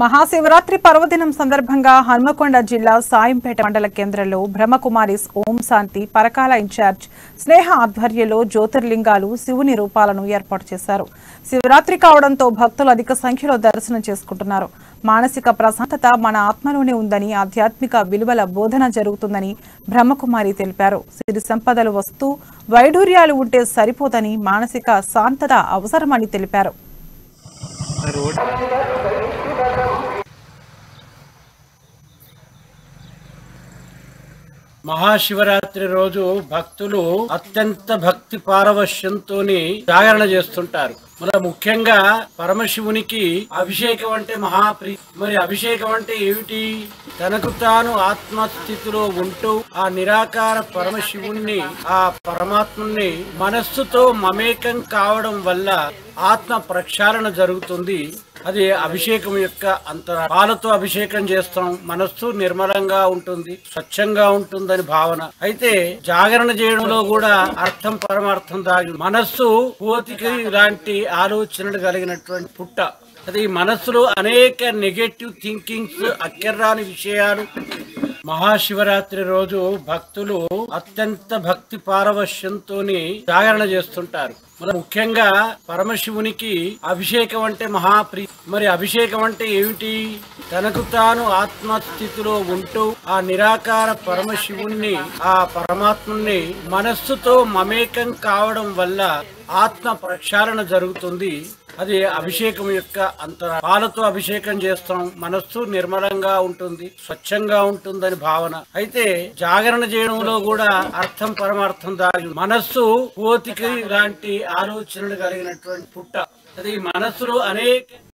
మహాశివరాత్రి పర్వదినం సందర్భంగా హన్మకొండ జిల్లా సాయంపేట మండల కేంద్రంలో బ్రహ్మకుమారిస్ ఓం శాంతి పరకాల ఇన్ఛార్జ్ స్నేహ ఆధ్వర్యంలో జ్యోతిర్లింగాలు శివుని రూపాలను ఏర్పాటు చేశారు శివరాత్రి కావడంతో భక్తులు అధిక సంఖ్యలో దర్శనం చేసుకుంటున్నారు మానసిక ప్రశాంతత మన ఆత్మలోనే ఉందని ఆధ్యాత్మిక విలువల బోధన జరుగుతుందని బ్రహ్మకుమారి తెలిపారు సిరి సంపదలు వస్తూ వైడూర్యాలు ఉంటే సరిపోదని మానసిక శాంతత అవసరమని తెలిపారు మహాశివరాత్రి రోజు భక్తులు అత్యంత భక్తి పారవశ్యంతో జాగరణ చేస్తుంటారు మరి ముఖ్యంగా పరమశివునికి అభిషేకం అంటే మహాప్రీ మరి అభిషేకం అంటే ఏమిటి తనకు తాను ఆత్మస్థితిలో ఉంటూ ఆ నిరాకార పరమశివుణ్ణి ఆ పరమాత్మని మనస్సుతో మమేకం కావడం వల్ల ఆత్మ ప్రక్షాళన జరుగుతుంది అది అభిషేకం యొక్క అంతర పాలతో అభిషేకం చేస్తాం మనస్సు నిర్మలంగా ఉంటుంది స్వచ్ఛంగా ఉంటుందని భావన అయితే జాగరణ చేయడంలో కూడా అర్థం పరమార్థం దాగి మనస్సు కోతికి ఇలాంటి ఆలోచనలు కలిగినటువంటి పుట్ట అది మనస్సులో అనేక నెగటివ్ థింకింగ్స్ అక్కర్రాని విషయాలు మహాశివరాత్రి రోజు భక్తులు అత్యంత భక్తి పారవశ్యంతో జాగరణ చేస్తుంటారు మరి ముఖ్యంగా పరమశివునికి అభిషేకం అంటే మహాప్రీ మరి అభిషేకం అంటే ఏమిటి తనకు తాను ఆత్మస్థితిలో ఉంటూ ఆ నిరాకార పరమశివుణ్ణి ఆ పరమాత్మని మనస్సుతో మమేకం కావడం వల్ల ఆత్మ ప్రక్షాళన జరుగుతుంది అది అభిషేకం యొక్క అంతర పాలతో అభిషేకం చేస్తాం మనస్సు నిర్మలంగా ఉంటుంది స్వచ్ఛంగా ఉంటుందని భావన అయితే జాగరణ చేయడంలో కూడా అర్థం పరమార్థం దాగి మనస్సు కోతికి ఇలాంటి ఆలోచనలు కలిగినటువంటి పుట్ట అది మనస్సులో అనేక